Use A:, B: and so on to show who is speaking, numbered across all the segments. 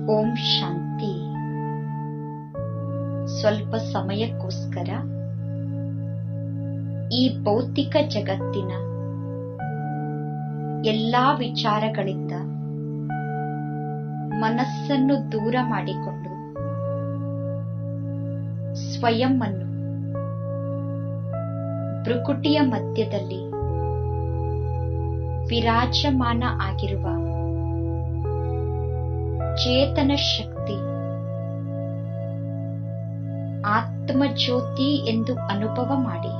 A: ಓಂ ಶಾಂತಿ ಸ್ವಲ್ಪ ಸಮಯಕ್ಕೋಸ್ಕರ ಈ ಭೌತಿಕ ಜಗತ್ತಿನ ಎಲ್ಲಾ ವಿಚಾರಗಳಿಂದ ಮನಸ್ಸನ್ನು ದೂರ ಮಾಡಿಕೊಂಡು ಸ್ವಯಂ ಅನ್ನು ಭ್ರುಕುಟಿಯ ಮಧ್ಯದಲ್ಲಿ ವಿರಾಜಮಾನ ಆಗಿರುವ ಚೇತನ ಶಕ್ತಿ ಆತ್ಮಜ್ಯೋತಿ ಎಂದು ಅನುಭವ ಮಾಡಿ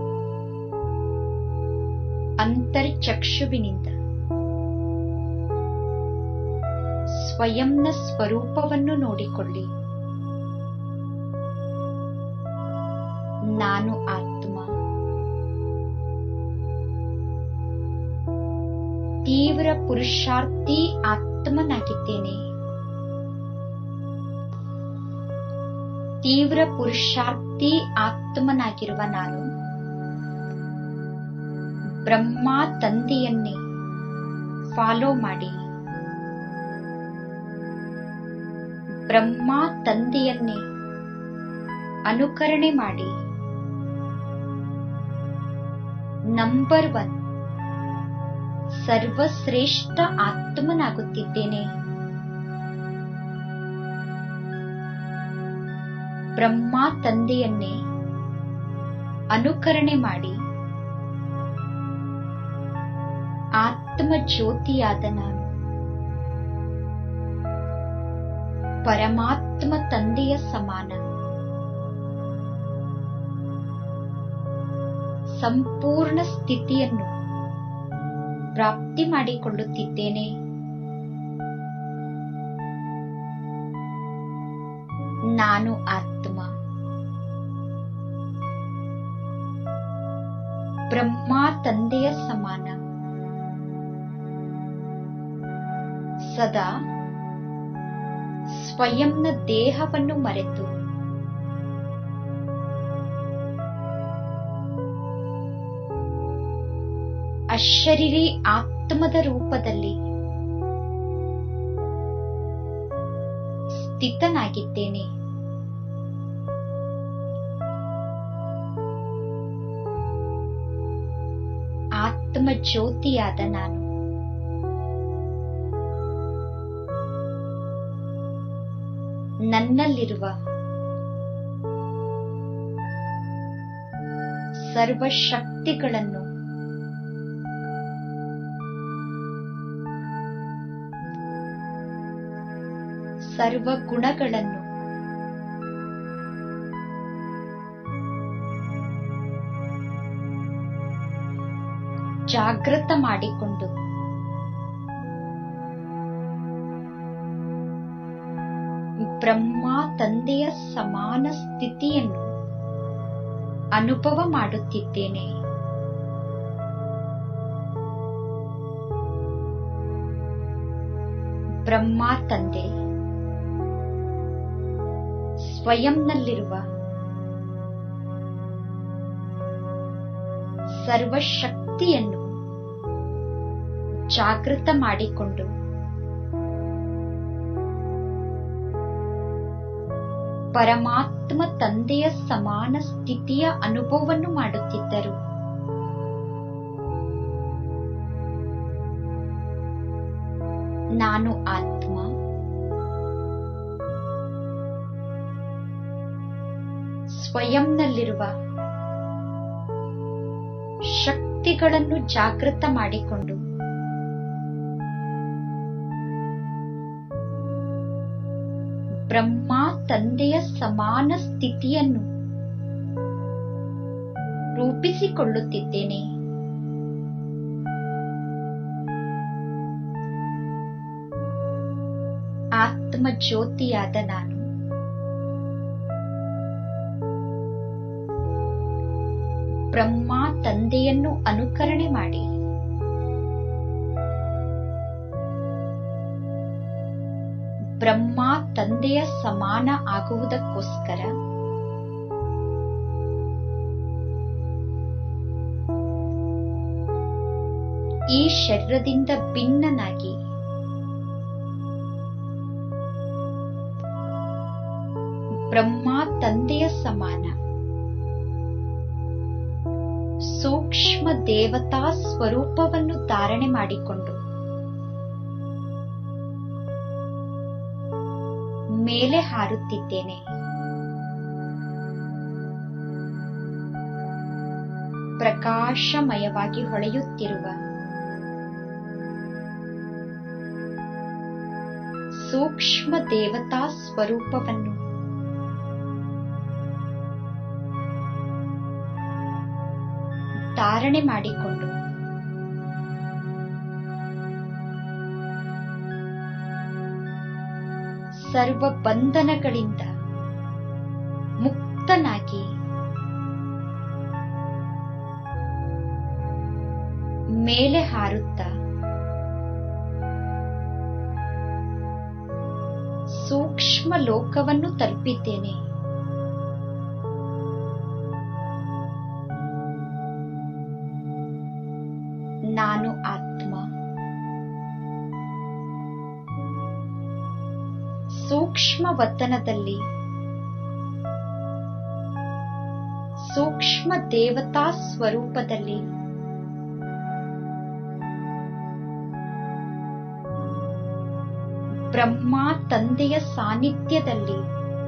A: ಅಂತರ್ಚಕ್ಷುವಿನಿಂದ ಸ್ವಯಂನ ಸ್ವರೂಪವನ್ನು ನೋಡಿಕೊಳ್ಳಿ ನಾನು ಆತ್ಮ ತೀವ್ರ ಪುರುಷಾರ್ಥಿ ಆತ್ಮನಾಗಿದ್ದೇನೆ ತೀವ್ರ ಪುರುಷಾರ್ಥಿ ಆತ್ಮನಾಗಿರುವ ನಾನು ಬ್ರಹ್ಮ ತಂದೆಯನ್ನೇ ಫಾಲೋ ಮಾಡಿ ಬ್ರಹ್ಮ ತಂದೆಯನ್ನೇ ಅನುಕರಣೆ ಮಾಡಿ ನಂಬರ್ ಒನ್ ಸರ್ವಶ್ರೇಷ್ಠ ಆತ್ಮನಾಗುತ್ತಿದ್ದೇನೆ ಬ್ರಹ್ಮ ತಂದೆಯನ್ನೇ ಅನುಕರಣೆ ಮಾಡಿ ಆತ್ಮ ಜ್ಯೋತಿಯಾದ ನಾನು ಪರಮಾತ್ಮ ತಂದೆಯ ಸಮಾನ ಸಂಪೂರ್ಣ ಸ್ಥಿತಿಯನ್ನು ಪ್ರಾಪ್ತಿ ಮಾಡಿಕೊಳ್ಳುತ್ತಿದ್ದೇನೆ ನಾನು ಆತ್ಮ ಬ್ರಹ್ಮ ತಂದೆಯ ಸಮಾನ ಸದಾ ಸ್ವಯಂನ ದೇಹವನ್ನು ಮರೆತು ಅಶರೀರಿ ಆತ್ಮದ ರೂಪದಲ್ಲಿ ಸ್ಥಿತನಾಗಿದ್ದೇನೆ ಆತ್ಮ ಜ್ಯೋತಿಯಾದ ನಾನು ನನ್ನಲ್ಲಿರುವ ಸರ್ವಶಕ್ತಿಗಳನ್ನು ಸರ್ವ ಗುಣಗಳನ್ನು ಜಾಗೃತ ಮಾಡಿಕೊಂಡು ಬ್ರಹ್ಮ ತಂದೆಯ ಸಮಾನ ಸ್ಥಿತಿಯನ್ನು ಅನುಭವ ಮಾಡುತ್ತಿದ್ದೇನೆ ಬ್ರಹ್ಮ ತಂದೆ ಸ್ವಯಂನಲ್ಲಿರುವ ಸರ್ವಶಕ್ತಿಯನ್ನು ಜಾಗೃತ ಮಾಡಿಕೊಂಡು ಪರಮಾತ್ಮ ತಂದೆಯ ಸಮಾನ ಸ್ಥಿತಿಯ ಅನುಭವವನ್ನು ಮಾಡುತ್ತಿದ್ದರು ನಾನು ಆತ್ಮ ಸ್ವಯಂನಲ್ಲಿರುವ ಶಕ್ತಿಗಳನ್ನು ಜಾಗೃತ ಮಾಡಿಕೊಂಡು ಬ್ರಹ್ಮ ತಂದೆಯ ಸಮಾನ ಸ್ಥಿತಿಯನ್ನು ರೂಪಿಸಿಕೊಳ್ಳುತ್ತಿದ್ದೇನೆ ಆತ್ಮ ಜ್ಯೋತಿಯಾದ ನಾನು ಬ್ರಹ್ಮ ತಂದೆಯನ್ನು ಅನುಕರಣೆ ಮಾಡಿ ಬ್ರಹ್ಮ ತಂದೆಯ ಸಮಾನ ಆಗುವುದಕ್ಕೋಸ್ಕರ ಈ ಶರೀರದಿಂದ ಭಿನ್ನನಾಗಿ ಬ್ರಹ್ಮ ತಂದೆಯ ಸಮಾನ ಸೂಕ್ಷ್ಮ ದೇವತಾ ಸ್ವರೂಪವನ್ನು ಧಾರಣೆ ಮಾಡಿಕೊಂಡು ಮೇಲೆ ಹಾರುತ್ತಿದ್ದೇನೆ ಪ್ರಕಾಶಮಯವಾಗಿ ಹೊಳೆಯುತ್ತಿರುವ ಸೂಕ್ಷ್ಮ ದೇವತಾ ಸ್ವರೂಪವನ್ನು ಧಾರಣೆ ಮಾಡಿಕೊಂಡು ಸರ್ವ ಬಂಧನಗಳಿಂದ ಮುಕ್ತನಾಗಿ ಮೇಲೆ ಹಾರುತ್ತ ಸೂಕ್ಷ್ಮ ಲೋಕವನ್ನು ತಲುಪಿದ್ದೇನೆ ನಾನು ಆತ್ಮ ಸೂಕ್ಷ್ಮ ವತನದಲ್ಲಿ ಸೂಕ್ಷ್ಮ ದೇವತಾ ಸ್ವರೂಪದಲ್ಲಿ ಬ್ರಹ್ಮ ತಂದೆಯ ಸಾನ್ನಿಧ್ಯದಲ್ಲಿ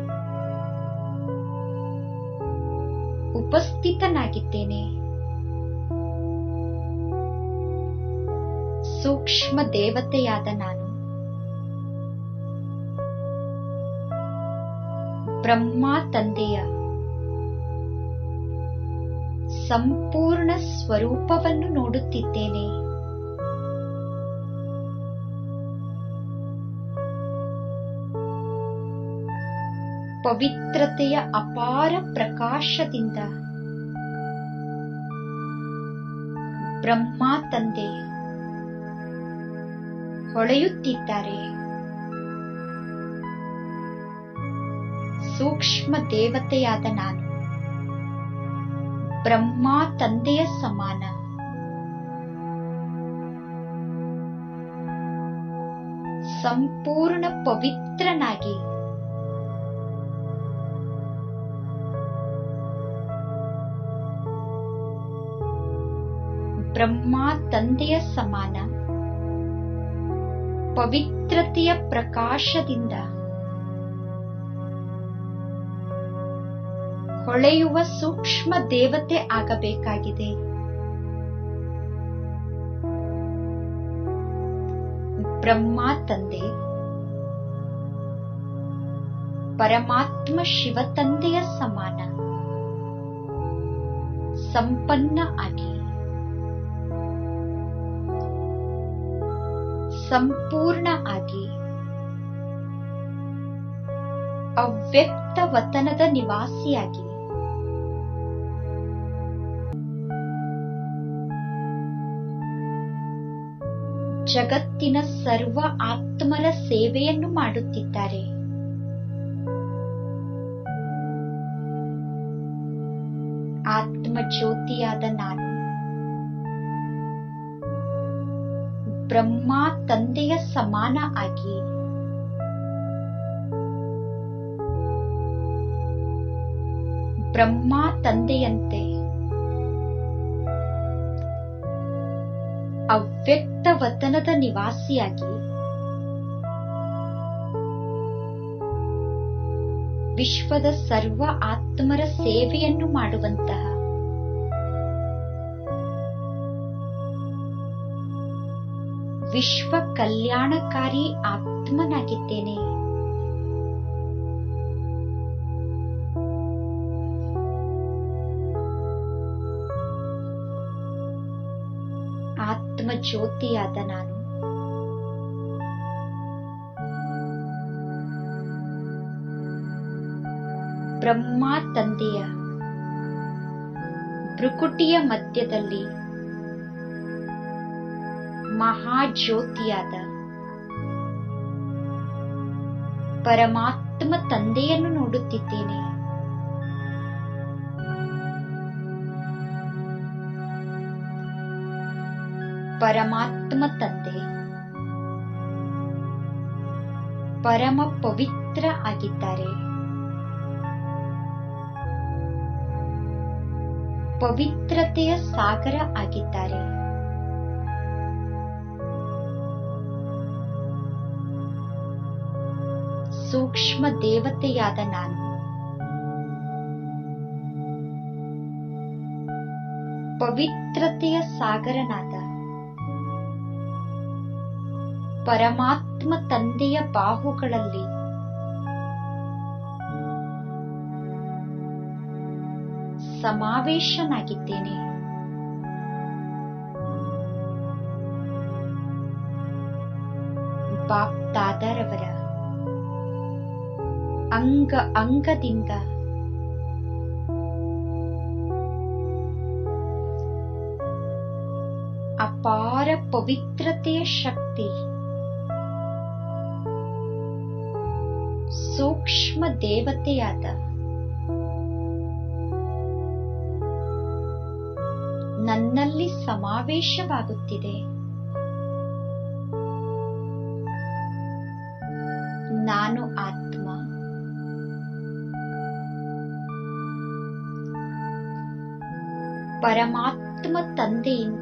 A: ಉಪಸ್ಥಿತನಾಗಿದ್ದೇನೆ ಸೂಕ್ಷ್ಮ ದೇವತೆಯಾದ ನಾನು ಬ್ರಹ್ಮ ತಂದೆಯ ಸಂಪೂರ್ಣ ಸ್ವರೂಪವನ್ನು ನೋಡುತ್ತಿದ್ದೇನೆ ಪವಿತ್ರತೆಯ ಅಪಾರ ಪ್ರಕಾಶದಿಂದ ಬ್ರಹ್ಮ ತಂದೆ ಹೊಳೆಯುತ್ತಿದ್ದಾರೆ ಸೂಕ್ಷ್ಮ ದೇವತೆಯಾದ ನಾನು ಬ್ರಹ್ಮ ತಂದೆಯ ಸಮಾನ ಸಂಪೂರ್ಣ ಪವಿತ್ರನಾಗಿ ಬ್ರಹ್ಮ ತಂದೆಯ ಸಮಾನ ಪವಿತ್ರತೆಯ ಪ್ರಕಾಶದಿಂದ ಹೊಳೆಯುವ ಸೂಕ್ಷ್ಮ ದೇವತೆ ಆಗಬೇಕಾಗಿದೆ ಬ್ರಹ್ಮ ತಂದೆ ಪರಮಾತ್ಮ ಶಿವ ತಂದೆಯ ಸಮಾನ ಸಂಪನ್ನ ಆಗಿ ಸಂಪೂರ್ಣ ಆಗಿ ಅವ್ಯಕ್ತ ವತನದ ನಿವಾಸಿಯಾಗಿ ಜಗತ್ತಿನ ಸರ್ವ ಆತ್ಮರ ಸೇವೆಯನ್ನು ಮಾಡುತ್ತಿದ್ದಾರೆ ಆತ್ಮ ಜ್ಯೋತಿಯಾದ ನಾನು ಬ್ರಹ್ಮ ತಂದೆಯ ಸಮಾನ ಆಗಿ ಬ್ರಹ್ಮ ತಂದೆಯಂತೆ ಅವ್ಯಕ್ತ ವತನದ ನಿವಾಸಿಯಾಗಿ ವಿಶ್ವದ ಸರ್ವ ಆತ್ಮರ ಸೇವೆಯನ್ನು ಮಾಡುವಂತಹ ವಿಶ್ವ ಕಲ್ಯಾಣಕಾರಿ ಆತ್ಮನಾಗಿದ್ದೇನೆ ಆತ್ಮ ಜ್ಯೋತಿಯಾದ ನಾನು ಬ್ರಹ್ಮ ತಂದೆಯ ಭ್ರುಕುಟಿಯ ಮಧ್ಯದಲ್ಲಿ ಮಹಾಜ್ಯೋತಿಯಾದ ಪರಮಾತ್ಮ ತಂದೆಯನ್ನು ನೋಡುತ್ತಿದ್ದೇನೆ ಪರಮಾತ್ಮ ತಂದೆ ಪರಮ ಪವಿತ್ರ ಆಗಿದ್ದಾರೆ ಪವಿತ್ರತೆಯ ಸಾಗರ ಆಗಿದ್ದಾರೆ ಸೂಕ್ಷ್ಮ ದೇವತೆಯಾದ ನಾನು ಪವಿತ್ರತೆಯ ಸಾಗರನಾದ ಪರಮಾತ್ಮ ತಂದೆಯ ಬಾಹುಗಳಲ್ಲಿ ಸಮಾವೇಶನಾಗಿದ್ದೇನೆ ಬಾಪ್ ದಾದಾರವರ ಅಂಗ ಅಂಗದಿಂದ ಅಪಾರ ಪವಿತ್ರತೆಯ ಶಕ್ತಿ ಸೂಕ್ಷ್ಮ ದೇವತೆಯಾದ ನನ್ನಲ್ಲಿ ಸಮಾವೇಶವಾಗುತ್ತಿದೆ ನಾನು ಆತ್ಮ ಪರಮಾತ್ಮ ತಂದೆಯಿಂದ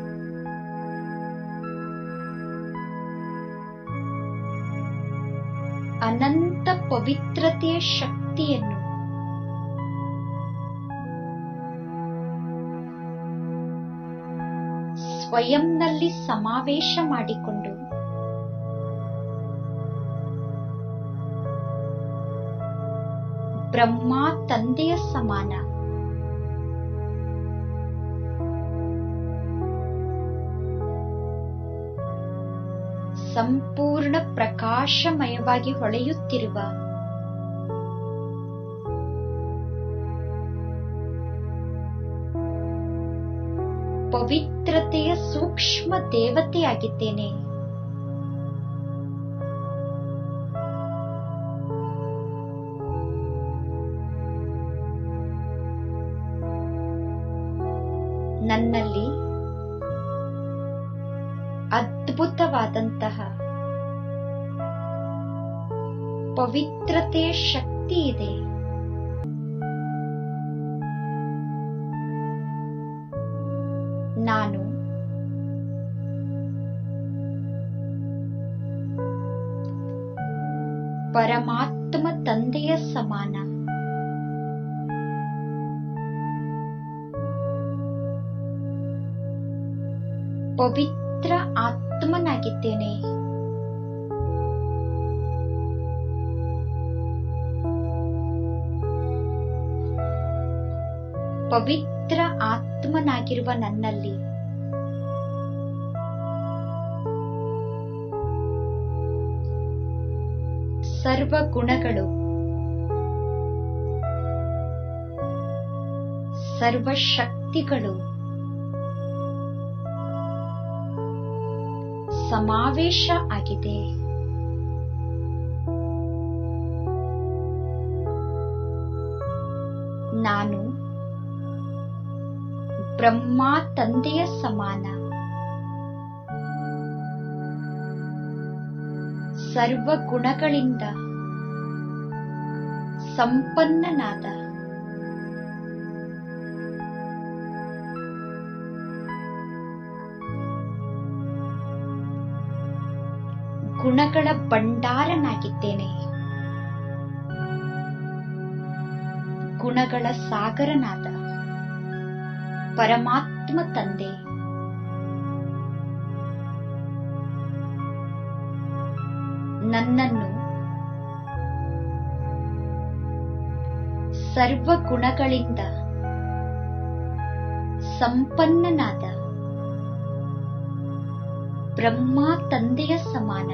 A: ಅನಂತ ಪವಿತ್ರತೆಯ ಶಕ್ತಿಯನ್ನು ಸ್ವಯಂನಲ್ಲಿ ಸಮಾವೇಶ ಮಾಡಿಕೊಂಡು ಬ್ರಹ್ಮ ತಂದೆಯ ಸಮಾನ ಸಂಪೂರ್ಣ ಪ್ರಕಾಶಮಯವಾಗಿ ಹೊಳೆಯುತ್ತಿರುವ ಪವಿತ್ರತೆಯ ಸೂಕ್ಷ್ಮ ದೇವತೆಯಾಗಿದ್ದೇನೆ ನನ್ನಲ್ಲಿ ಅದ್ಭುತವಾದಂತಹ ಪವಿತ್ರತೆಯ ಶಕ್ತಿ ಇದೆ ನಾನು ಪರಮಾತ್ಮ ತಂದೆಯ ಸಮಾನ ಪವಿತ್ರ ಆತ್ಮನಾಗಿದ್ದೇನೆ ಪವಿತ್ರ ಆತ್ಮನಾಗಿರುವ ನನ್ನಲ್ಲಿ ಸರ್ವ ಗುಣಗಳು ಸರ್ವ ಶಕ್ತಿಗಳು ಸಮಾವೇಶ ಆಗಿದೆ ನಾನು ಬ್ರಹ್ಮ ತಂದೆಯ ಸಮಾನ ಸರ್ವ ಗುಣಗಳಿಂದ ಸಂಪನ್ನನಾದ ಗುಣಗಳ ಭಂಡಾರನಾಗಿದ್ದೇನೆ ಗುಣಗಳ ಸಾಗರನಾದ ಪರಮಾತ್ಮ ತಂದೆ ನನ್ನನ್ನು ಸರ್ವ ಗುಣಗಳಿಂದ ಸಂಪನ್ನನಾದ ಬ್ರಹ್ಮ ತಂದೆಯ ಸಮಾನ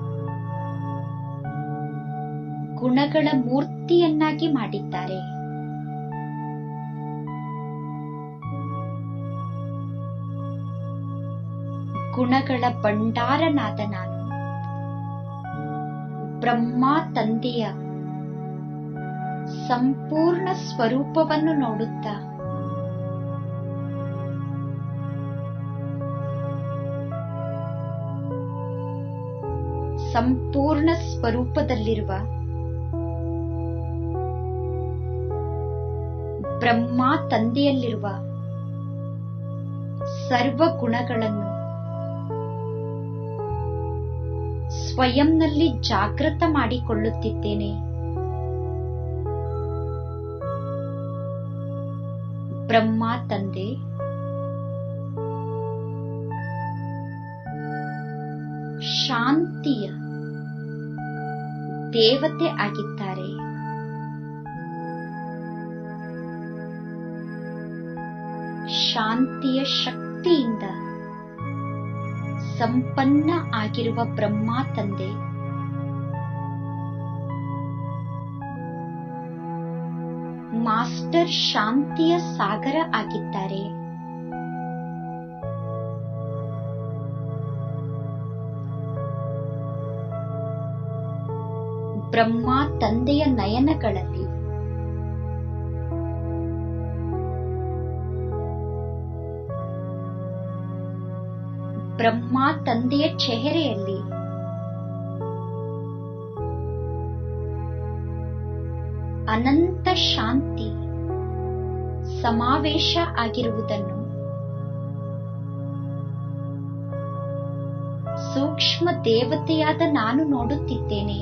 A: ಗುಣಗಳ ಮೂರ್ತಿಯನ್ನಾಗಿ ಮಾಡಿದ್ದಾರೆ ಗುಣಗಳ ಭಂಡಾರನಾದ ನಾನು ಬ್ರಹ್ಮ ತಂದೆಯ ಸಂಪೂರ್ಣ ಸ್ವರೂಪವನ್ನು ನೋಡುತ್ತಾ ಸಂಪೂರ್ಣ ಸ್ವರೂಪದಲ್ಲಿರುವ ಬ್ರಹ್ಮ ತಂದೆಯಲ್ಲಿರುವ ಸರ್ವ ಗುಣಗಳನ್ನು ಸ್ವಯಂನಲ್ಲಿ ಜಾಗೃತ ಮಾಡಿಕೊಳ್ಳುತ್ತಿದ್ದೇನೆ ಬ್ರಹ್ಮ ತಂದೆ ಶಾಂತಿಯ ದೇವತೆ ಆಗಿದ್ದಾರೆ ಶಾಂತಿಯ ಶಕ್ತಿಯಿಂದ ಸಂಪನ್ನ ಆಗಿರುವ ಬ್ರಹ್ಮ ತಂದೆ ಮಾಸ್ಟರ್ ಶಾಂತಿಯ ಸಾಗರ ಆಗಿದ್ದಾರೆ ಬ್ರಹ್ಮ ತಂದೆಯ ನಯನಗಳಲ್ಲಿ ಬ್ರಹ್ಮ ತಂದೆಯ ಚೆಹರೆಯಲ್ಲಿ ಅನಂತ ಶಾಂತಿ ಸಮಾವೇಶ ಆಗಿರುವುದನ್ನು ಸೂಕ್ಷ್ಮ ದೇವತೆಯಾದ ನಾನು ನೋಡುತ್ತಿದ್ದೇನೆ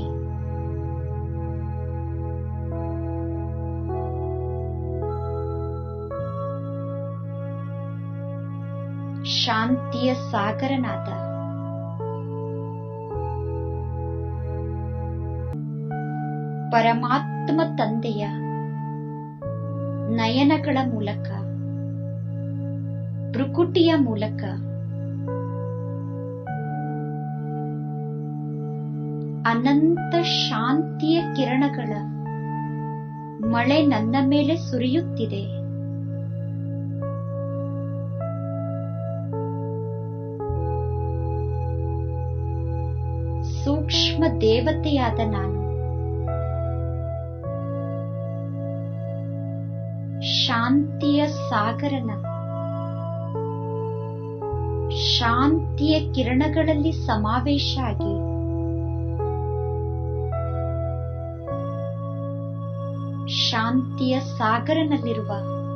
A: ಶಾಂತಿಯ ಸಾಗರನಾದ ಪರಮಾತ್ಮ ತಂದೆಯ ನಯನಗಳ ಮೂಲಕ ಭ್ರುಕುಟಿಯ ಮೂಲಕ ಅನಂತ ಶಾಂತಿಯ ಕಿರಣಗಳ ಮಳೆ ನನ್ನ ಮೇಲೆ ಸುರಿಯುತ್ತಿದೆ ಸೂಕ್ಷ್ಮ ದೇವತೆಯಾದ ನಾನು ಶಾಂತಿಯ ಸಾಗರನ ಶಾಂತಿಯ ಕಿರಣಗಳಲ್ಲಿ ಸಮಾವೇಶ ಆಗಿ ಶಾಂತಿಯ ಸಾಗರನಲ್ಲಿರುವ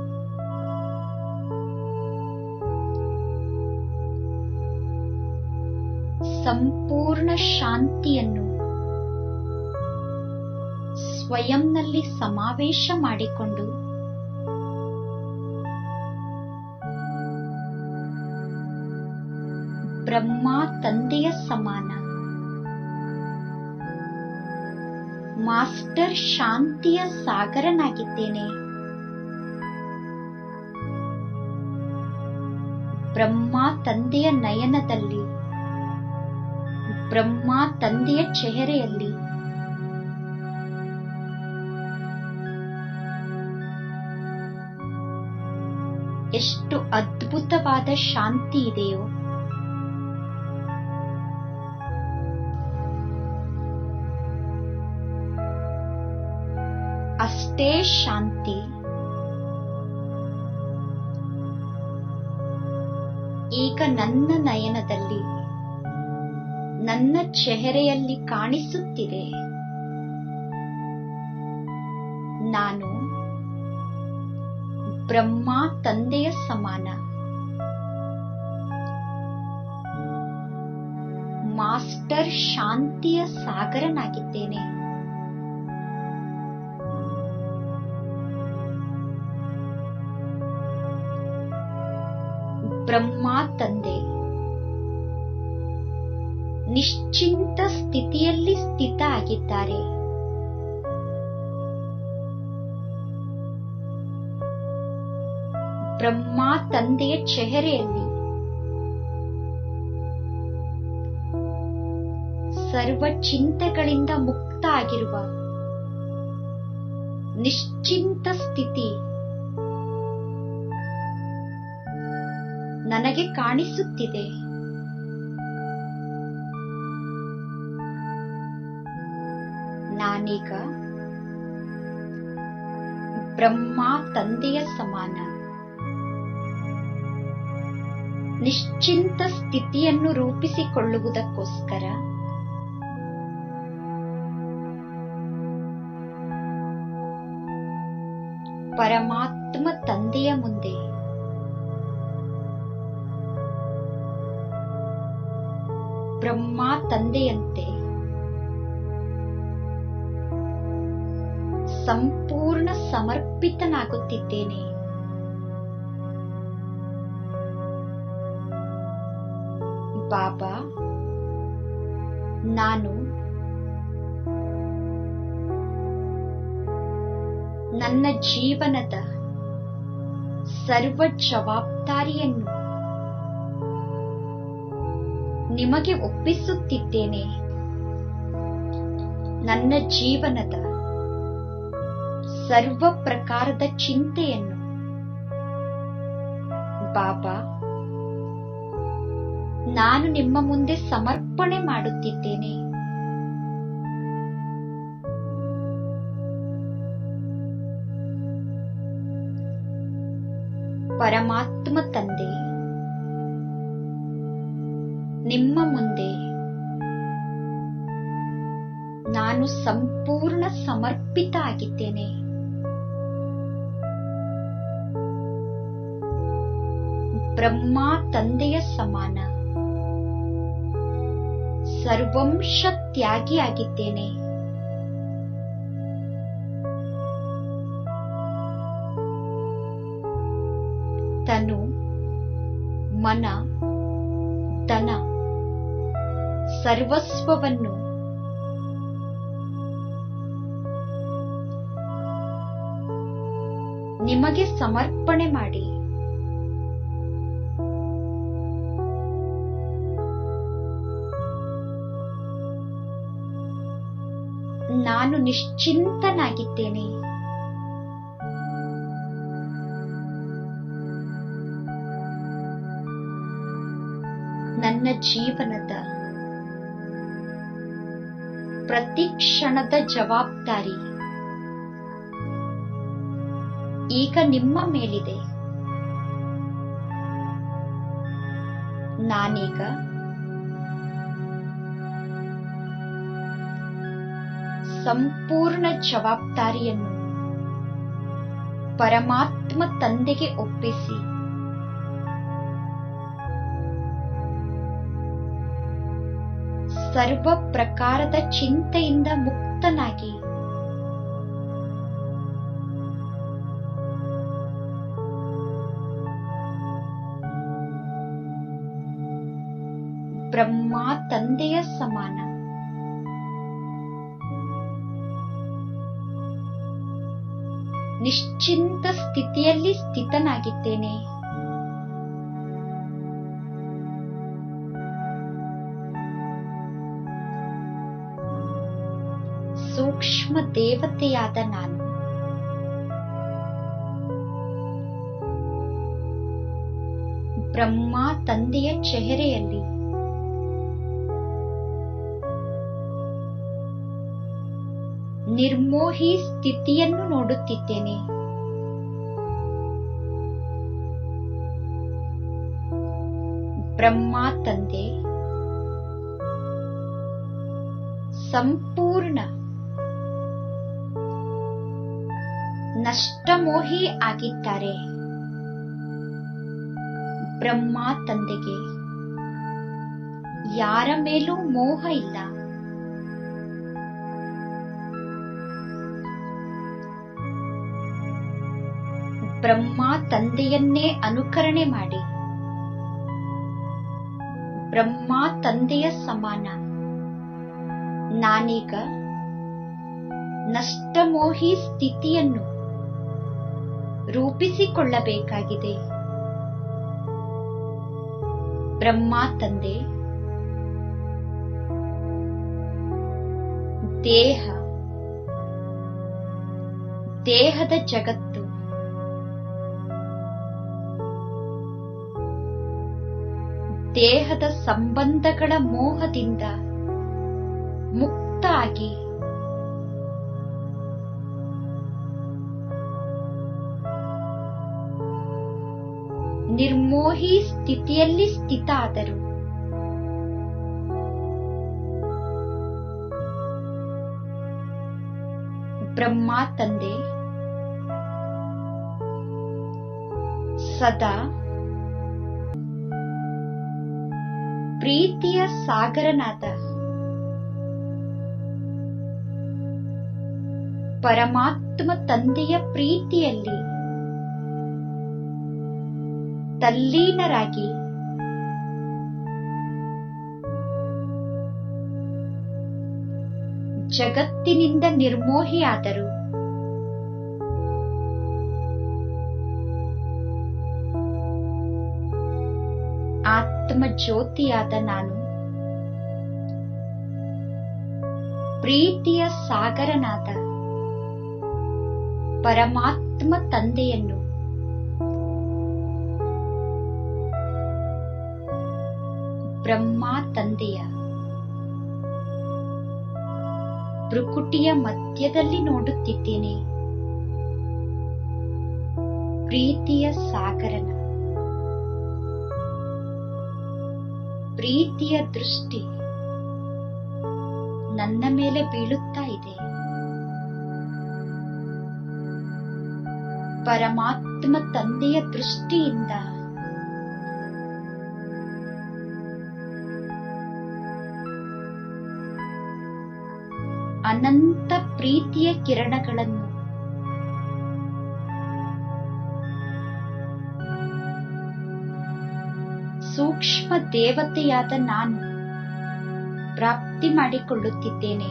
A: ಸಂಪೂರ್ಣ ಶಾಂತಿಯನ್ನು ಸ್ವಯಂನಲ್ಲಿ ಸಮಾವೇಶ ಮಾಡಿಕೊಂಡು ಬ್ರಹ್ಮ ತಂದೆಯ ಸಮಾನ ಮಾಸ್ಟರ್ ಶಾಂತಿಯ ಸಾಗರನಾಗಿದ್ದೇನೆ ಬ್ರಹ್ಮ ತಂದೆಯ ನಯನದಲ್ಲಿ ಬ್ರಹ್ಮ ತಂದೆಯ ಚೆಹರೆಯಲ್ಲಿ ಎಷ್ಟು ಅದ್ಭುತವಾದ ಶಾಂತಿ ಇದೆಯೋ ಅಷ್ಟೇ ಶಾಂತಿ ಈಗ ನನ್ನ ನಯನದಲ್ಲಿ ನನ್ನ ಚೆಹರೆಯಲ್ಲಿ ಕಾಣಿಸುತ್ತಿದೆ ನಾನು ಬ್ರಹ್ಮ ತಂದೆಯ ಸಮಾನ ಮಾಸ್ಟರ್ ಶಾಂತಿಯ ಸಾಗರನಾಗಿದ್ದೇನೆ ಬ್ರಹ್ಮ ತಂದೆ ನಿಶ್ಚಿಂತ ಸ್ಥಿತಿಯಲ್ಲಿ ಸ್ಥಿತ ಆಗಿದ್ದಾರೆ ಬ್ರಹ್ಮ ತಂದೆಯ ಚೆಹರೆಯಲ್ಲಿ ಸರ್ವ ಚಿಂತೆಗಳಿಂದ ಮುಕ್ತ ಆಗಿರುವ ನಿಶ್ಚಿಂತ ಸ್ಥಿತಿ ನನಗೆ ಕಾಣಿಸುತ್ತಿದೆ ನಾನೀಗ ಬ್ರಹ್ಮ ತಂದೆಯ ಸಮಾನ ನಿಶ್ಚಿಂತ ಸ್ಥಿತಿಯನ್ನು ರೂಪಿಸಿಕೊಳ್ಳುವುದಕ್ಕೋಸ್ಕರ ಪರಮಾತ್ಮ ತಂದೆಯ ಮುಂದೆ ಬ್ರಹ್ಮ ತಂದೆಯಂತೆ ಸಂಪೂರ್ಣ ಸಮರ್ಪಿತನಾಗುತ್ತಿದ್ದೇನೆ ಬಾಬಾ ನಾನು ನನ್ನ ಜೀವನದ ಸರ್ವ ಜವಾಬ್ದಾರಿಯನ್ನು ನಿಮಗೆ ಒಪ್ಪಿಸುತ್ತಿದ್ದೇನೆ ನನ್ನ ಜೀವನದ ಸರ್ವ ಪ್ರಕಾರದ ಚಿಂತೆಯನ್ನು ಬಾಬಾ ನಾನು ನಿಮ್ಮ ಮುಂದೆ ಸಮರ್ಪಣೆ ಮಾಡುತ್ತಿದ್ದೇನೆ ಪರಮಾತ್ಮ ತಂದೆ ನಿಮ್ಮ ಮುಂದೆ ನಾನು ಸಂಪೂರ್ಣ ಸಮರ್ಪಿತ ಆಗಿದ್ದೇನೆ ಬ್ರಹ್ಮ ತಂದೆಯ ಸಮಾನ ಸರ್ವಂಶ ತ್ಯಾಗಿಯಾಗಿದ್ದೇನೆ ತನು ಮನ ಧನ ಸರ್ವಸ್ವವನ್ನು ನಿಮಗೆ ಸಮರ್ಪಣೆ ಮಾಡಿ ನಾನು ನಿಶ್ಚಿಂತನಾಗಿದ್ದೇನೆ ನನ್ನ ಜೀವನದ ಪ್ರತಿ ಕ್ಷಣದ ಜವಾಬ್ದಾರಿ ಈಗ ನಿಮ್ಮ ಮೇಲಿದೆ ನಾನೀಗ ಸಂಪೂರ್ಣ ಜವಾಬ್ದಾರಿಯನ್ನು ಪರಮಾತ್ಮ ತಂದೆಗೆ ಒಪ್ಪಿಸಿ ಸರ್ವ ಪ್ರಕಾರದ ಚಿಂತೆಯಿಂದ ಮುಕ್ತನಾಗಿ ಬ್ರಹ್ಮ ತಂದೆಯ ಸಮಾನ ನಿಶ್ಚಿಂತ ಸ್ಥಿತಿಯಲ್ಲಿ ಸ್ಥಿತನಾಗಿದ್ದೇನೆ ಸೂಕ್ಷ್ಮ ದೇವತೆಯಾದ ನಾನು ಬ್ರಹ್ಮ ತಂದೆಯ ಚೆಹರೆಯಲ್ಲಿ ನಿರ್ಮೋಹಿ ಸ್ಥಿತಿಯನ್ನು ನೋಡುತ್ತಿದ್ದೇನೆ ಬ್ರಹ್ಮ ತಂದೆ ಸಂಪೂರ್ಣ ನಷ್ಟಮೋಹಿ ಆಗಿದ್ದಾರೆ ಬ್ರಹ್ಮ ತಂದೆಗೆ ಯಾರ ಮೇಲೂ ಮೋಹ ಇಲ್ಲ ಬ್ರಹ್ಮ ತಂದೆಯನ್ನೇ ಅನುಕರಣೆ ಮಾಡಿ ಬ್ರಹ್ಮ ತಂದೆಯ ಸಮಾನ ನಾನೀಗ ನಷ್ಟಮೋಹಿ ಸ್ಥಿತಿಯನ್ನು ರೂಪಿಸಿಕೊಳ್ಳಬೇಕಾಗಿದೆ ಬ್ರಹ್ಮ ತಂದೆ ದೇಹ ದೇಹದ ಜಗತ್ತು ದೇಹದ ಸಂಬಂಧಗಳ ಮೋಹದಿಂದ ಮುಕ್ತ ಆಗಿ ನಿರ್ಮೋಹಿ ಸ್ಥಿತಿಯಲ್ಲಿ ಸ್ಥಿತ ಆದರು ಬ್ರಹ್ಮ ತಂದೆ ಸದಾ ಪ್ರೀತಿಯ ಸಾಗರನಾದ ಪರಮಾತ್ಮ ತಂದೆಯ ಪ್ರೀತಿಯಲ್ಲಿ ತಲ್ಲೀನರಾಗಿ ಜಗತ್ತಿನಿಂದ ನಿರ್ಮೋಹಿಯಾದರು ಆತ್ಮ ಜ್ಯೋತಿಯಾದ ನಾನು ಪ್ರೀತಿಯ ಸಾಗರನಾದ ಪರಮಾತ್ಮ ತಂದೆಯನ್ನು ಬ್ರಹ್ಮ ತಂದೆಯ ಭ್ರುಕುಟಿಯ ಮಧ್ಯದಲ್ಲಿ ನೋಡುತ್ತಿದ್ದೇನೆ ಪ್ರೀತಿಯ ಸಾಗರನ ಪ್ರೀತಿಯ ದೃಷ್ಟಿ ನನ್ನ ಮೇಲೆ ಬೀಳುತ್ತಾ ಇದೆ ಪರಮಾತ್ಮ ತಂದೆಯ ದೃಷ್ಟಿಯಿಂದ ಅನಂತ ಪ್ರೀತಿಯ ಕಿರಣಗಳನ್ನು ಸೂಕ್ಷ್ಮ ದೇವತೆಯಾದ ನಾನು ಪ್ರಾಪ್ತಿ ಮಾಡಿಕೊಳ್ಳುತ್ತಿದ್ದೇನೆ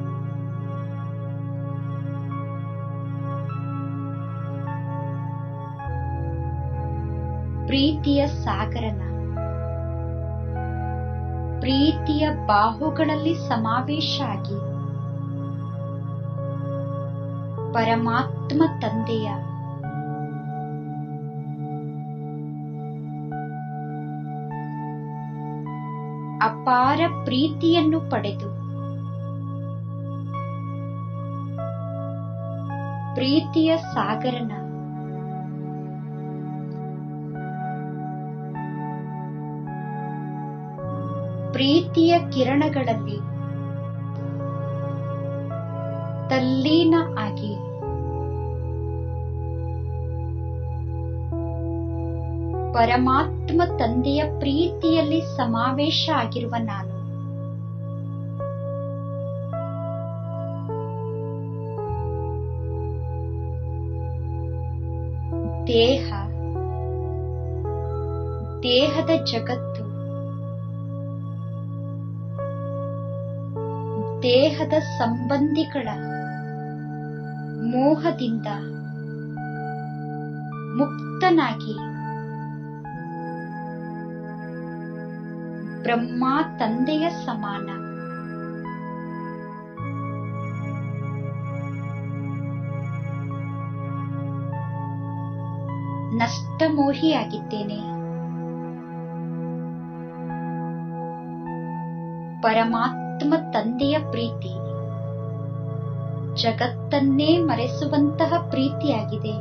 A: ಪ್ರೀತಿಯ ಸಾಗರನ ಪ್ರೀತಿಯ ಬಾಹುಗಳಲ್ಲಿ ಸಮಾವೇಶ ಆಗಿ ಪರಮಾತ್ಮ ತಂದೆಯ ಅಪಾರ ಪ್ರೀತಿಯನ್ನು ಪಡೆದು ಪ್ರೀತಿಯ ಸಾಗರನ ಪ್ರೀತಿಯ ಕಿರಣಗಳಲ್ಲಿ ತಲ್ಲೀನ ಆಗಿ ಪರಮಾತ್ಮ ತಂದೆಯ ಪ್ರೀತಿಯಲ್ಲಿ ಸಮಾವೇಶ ಆಗಿರುವ ನಾನು ದೇಹ ದೇಹದ ಜಗತ್ತು ದೇಹದ ಸಂಬಂಧಿಗಳ ಮೋಹದಿಂದ ಮುಕ್ತನಾಗಿ ಬ್ರಹ್ಮ ತಂದೆಯ ಸಮಾನ ನಷ್ಟಮೋಹಿಯಾಗಿದ್ದೇನೆ ಪರಮಾತ್ಮ ತಂದೆಯ ಪ್ರೀತಿ ಜಗತ್ತನ್ನೇ ಮರೆಸುವಂತಹ ಪ್ರೀತಿಯಾಗಿದೆ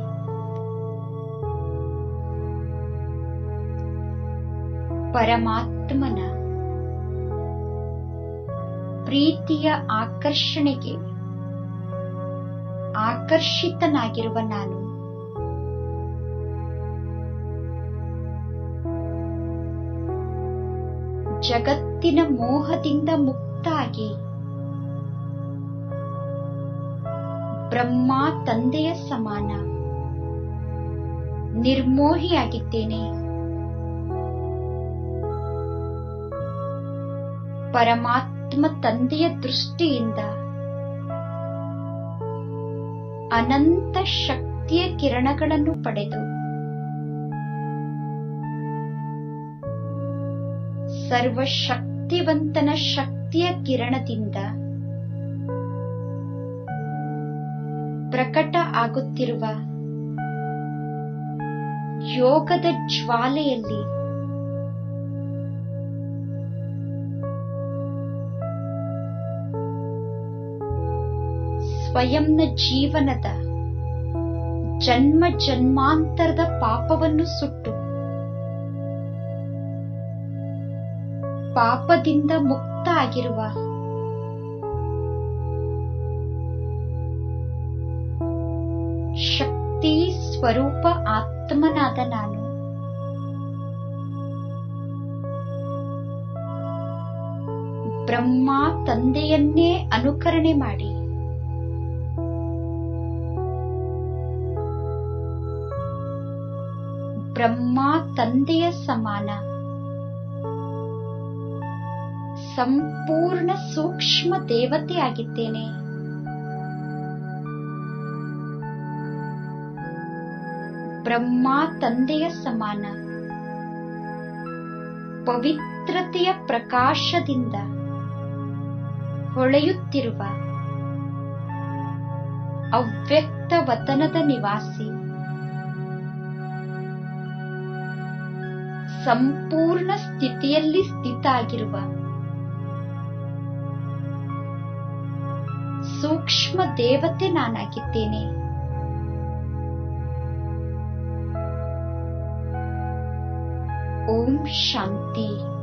A: ಪರಮಾತ್ಮನ ಪ್ರೀತಿಯ ಆಕರ್ಷಣೆಗೆ ಆಕರ್ಷಿತನಾಗಿರುವ ನಾನು ಜಗತ್ತಿನ ಮೋಹದಿಂದ ಮುಕ್ತಾಗಿ ಬ್ರಹ್ಮ ತಂದೆಯ ಸಮಾನ ನಿರ್ಮೋಹಿಯಾಗಿದ್ದೇನೆ ಪರಮಾತ್ಮ ತಂದೆಯ ದೃಷ್ಟಿಯಿಂದ ಅನಂತ ಶಕ್ತಿಯ ಕಿರಣಗಳನ್ನು ಪಡೆದು ಸರ್ವಶಕ್ತಿವಂತನ ಶಕ್ತಿಯ ಕಿರಣದಿಂದ ಪ್ರಕಟ ಆಗುತ್ತಿರುವ ಯೋಗದ ಜ್ವಾಲೆಯಲ್ಲಿ ಸ್ವಯಂನ ಜೀವನದ ಜನ್ಮ ಜನ್ಮಾಂತರದ ಪಾಪವನ್ನು ಸುಟ್ಟು ಪಾಪದಿಂದ ಮುಕ್ತ ಆಗಿರುವ ಶಕ್ತಿ ಸ್ವರೂಪ ಆತ್ಮನಾದ ನಾನು ಬ್ರಹ್ಮ ತಂದೆಯನ್ನೇ ಅನುಕರಣೆ ಮಾಡಿ ಬ್ರಹ್ಮ ತಂದೆಯ ಸಮಾನ ಸಂಪೂರ್ಣ ಸೂಕ್ಷ್ಮ ದೇವತೆ ಆಗಿದ್ದೇನೆ ಬ್ರಹ್ಮ ತಂದೆಯ ಸಮಾನ ಪವಿತ್ರತೆಯ ಪ್ರಕಾಶದಿಂದ ಹೊಳೆಯುತ್ತಿರುವ ಅವ್ಯಕ್ತ ವತನದ ನಿವಾಸಿ ಸಂಪೂರ್ಣ ಸ್ಥಿತಿಯಲ್ಲಿ ಸ್ಥಿತ ಆಗಿರುವ ಸೂಕ್ಷ್ಮ ದೇವತೆ ನಾನಾಗಿದ್ದೇನೆ ಓಂ ಶಾಂತಿ